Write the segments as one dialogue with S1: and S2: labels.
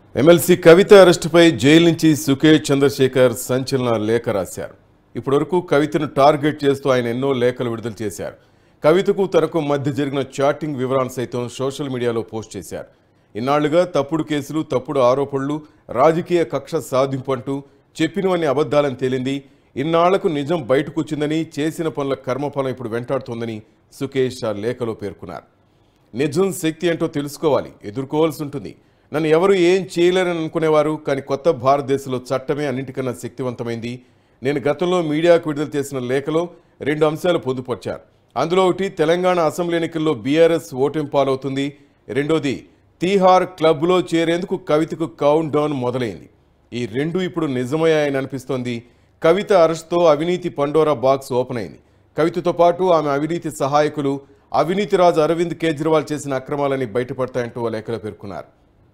S1: MLC కవిత అరెస్టుపై jail నుంచి సుఖేష్ చంద్రశేఖర్ సంచలన లేఖ రాశారు ఇప్పటివరకు కవితను టార్గెట్ చేస్తూ ఆయన ఎన్నో లేఖలు విడుదల చేశారు కవితకు తనకు మధ్య జరిగిన చాటింగ్ వివరాలు సైతం సోషల్ మీడియాలో పోస్ట్ చేశారు ఇన్నాళ్లుగా తప్పుడు కేసులు తప్పుడు ఆరోపణలు రాజకీయ కక్ష సాధింపు అంటూ చెప్పినవన్నీ అబద్ధాలని తేలింది ఇన్నాళ్లకు నిజం బయటకు వచ్చిందని చేసిన పనుల కర్మఫలం ఇప్పుడు వెంటాడుతోందని సుఖేష్ ఆ లేఖలో పేర్కొన్నారు నిజం శక్తి ఏంటో తెలుసుకోవాలి ఎదుర్కోవాల్సి ఉంటుంది నన్ను ఎవరు ఏం చేయలేరని అనుకునేవారు కానీ కొత్త భారతదేశంలో చట్టమే అన్నింటికన్నా శక్తివంతమైంది నేను గతంలో మీడియాకు విడుదల చేసిన లేఖలో రెండు అంశాలు పొందుపరిచారు అందులో ఒకటి తెలంగాణ అసెంబ్లీ ఎన్నికల్లో బీఆర్ఎస్ ఓటమి పాలవుతుంది రెండోది తీహార్ క్లబ్లో చేరేందుకు కవితకు కౌంట్ డౌన్ మొదలైంది ఈ రెండు ఇప్పుడు నిజమయ్యాయని అనిపిస్తోంది కవిత అరెస్ట్తో అవినీతి పండోరా బాక్స్ ఓపెన్ అయింది కవితతో పాటు ఆమె అవినీతి సహాయకులు అవినీతి రాజు అరవింద్ కేజ్రీవాల్ చేసిన అక్రమాలని బయటపడతాయంటూ ఆ లేఖలో పేర్కొన్నారు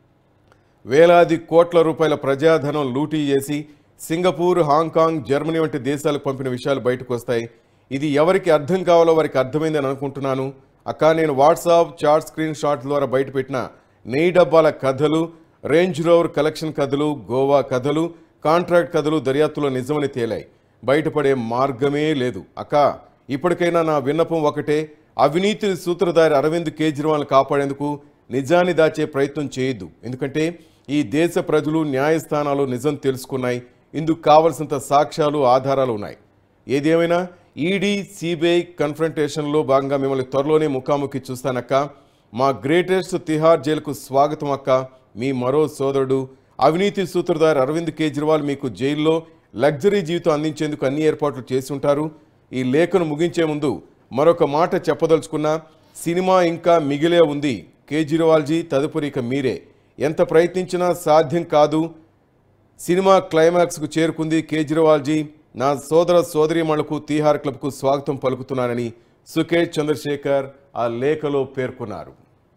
S1: వేలాది కోట్ల రూపాయల ప్రజాధనం లూటీ చేసి సింగపూర్ హాంకాంగ్ జర్మనీ వంటి దేశాలకు పంపిన విషయాలు బయటకు వస్తాయి ఇది ఎవరికి అర్థం కావాలో వారికి అర్థమైందని అనుకుంటున్నాను అక్క నేను వాట్సాప్ చాట్ స్క్రీన్ షాట్ ద్వారా బయటపెట్టిన నెయ్యి డబ్బాల కథలు రేంజ్ రోవర్ కలెక్షన్ కథలు గోవా కథలు కాంట్రాక్ట్ కథలు దర్యాప్తులో నిజమని తేలాయి బయటపడే మార్గమే లేదు అక్క ఇప్పటికైనా నా విన్నపం ఒకటే అవినీతి సూత్రధారి అరవింద్ కేజ్రీవాల్ కాపాడేందుకు నిజాన్ని దాచే ప్రయత్నం చేయొద్దు ఎందుకంటే ఈ దేశ ప్రజలు న్యాయస్థానాలు నిజం తెలుసుకున్నాయి ఇందుకు కావలసినంత సాక్ష్యాలు ఆధారాలు ఉన్నాయి ఏదేమైనా ఈడీ సిబిఐ కన్ఫ్రంటేషన్లో భాగంగా మిమ్మల్ని త్వరలోనే ముఖాముఖి చూస్తానక్క మా గ్రేటెస్ట్ తిహార్ జైలుకు స్వాగతం అక్క మీ మరో సోదరుడు అవినీతి సూత్రధారి అరవింద్ కేజ్రీవాల్ మీకు జైల్లో లగ్జరీ జీవితం అందించేందుకు అన్ని ఏర్పాట్లు చేసి ఉంటారు ఈ లేఖను ముగించే ముందు మరొక మాట చెప్పదలుచుకున్నా సినిమా ఇంకా మిగిలే ఉంది కేజ్రీవాల్జీ తదుపరి ఇక మీరే ఎంత ప్రయత్నించినా సాధ్యం కాదు సినిమా క్లైమాక్స్కు చేరుకుంది కేజ్రీవాల్జీ నా సోదర సోదరీమణులకు తీహార్ క్లబ్కు స్వాగతం పలుకుతున్నానని సుకేష్ చంద్రశేఖర్ ఆ లేఖలో పేర్కొన్నారు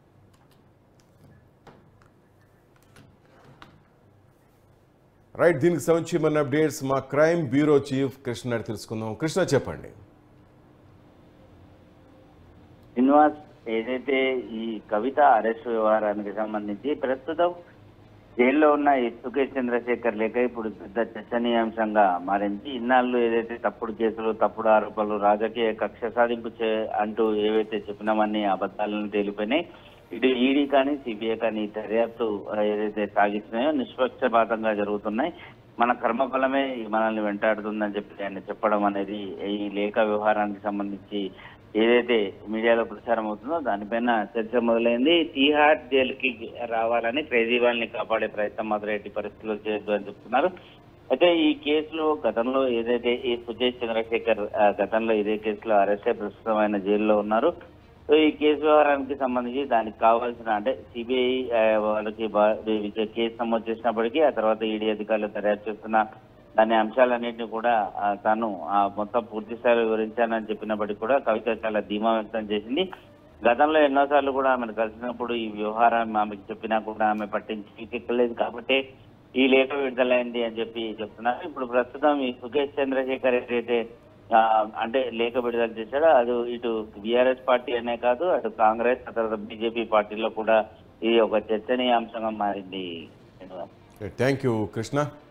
S1: రైట్ దీనికి సంబంధించి మన అప్డేట్స్ మా క్రైమ్ బ్యూరో చీఫ్ కృష్ణ గారు తెలుసుకుందాం కృష్ణ చెప్పండి
S2: శ్రీనివాస్ ఏదైతే ఈ కవిత అరెస్ట్ వ్యవహారానికి సంబంధించి ప్రస్తుతం జైల్లో ఉన్న ఈ సుకేష్ చంద్రశేఖర్ లేఖ ఇప్పుడు పెద్ద చర్చనీయాంశంగా మారింది ఇన్నాళ్ళు ఏదైతే తప్పుడు కేసులు తప్పుడు ఆరోపణలు రాజకీయ కక్ష సాధింపు చే అంటూ ఏవైతే చెప్పినామని అబద్ధాలను తేలిపోయినాయి ఇటు ఈడీ కానీ సిబిఐ కానీ ఈ దర్యాప్తు ఆ, ఏదైతే సాగిస్తున్నాయో నిష్పక్షపాతంగా జరుగుతున్నాయి మన కర్మఫలమే మనల్ని వెంటాడుతుందని చెప్పి ఆయన చెప్పడం అనేది ఈ లేఖ వ్యవహారానికి సంబంధించి ఏదైతే మీడియాలో ప్రచారం అవుతుందో దానిపైన చర్చ మొదలైంది తీహార్ జైలుకి రావాలని కేజ్రీవాల్ కాపాడే ప్రయత్నం మాత్రం ఎట్టి పరిస్థితుల్లో చేయొద్దు అని చెప్తున్నారు అయితే ఈ కేసులో గతంలో ఏదైతే ఈ సుజేష్ చంద్రశేఖర్ ఆ, గతంలో ఇదే కేసులో అరెస్ట్ అయి ప్రస్తుతం ఆయన జైల్లో ఉన్నారు సో ఈ కేసు వ్యవహారానికి సంబంధించి దానికి కావాల్సిన అంటే సిబిఐ వాళ్ళకి బా- ఈ కేసు నమోదు చేసినప్పటికీ ఆ తర్వాత ఈడీ అధికారులు దర్యాప్తు చేస్తున్న దాని అంశాలన్నింటినీ కూడా ఆ, తాను ఆ, మొత్తం పూర్తి స్థాయిలో వివరించానని చెప్పినప్పటికీ కూడా కవిత చాలా ధీమా వ్యక్తం చేసింది గతంలో ఎన్నోసార్లు కూడా ఆమెను కలిసినప్పుడు ఈ వ్యవహారం ఆమెకు చెప్పినా కూడా ఆమె పట్టించుకోలేదు కాబట్టి ఈ లేఖ విడుదలైంది అని చెప్పి చెప్తున్నారు ఇప్పుడు ప్రస్తుతం ఈ సుకేష్ చంద్రశేఖర్ ఏదైతే ఆ, అంటే లేఖ విడుదల చేశాడో అది ఇటు బీఆర్ఎస్ పార్టీ అనే కాదు అటు కాంగ్రెస్ ఆ తర్వాత బీజేపీ పార్టీలో కూడా ఇది ఒక చర్చనీయాంశంగా మారింది
S1: థ్యాంక్ యూ కృష్ణ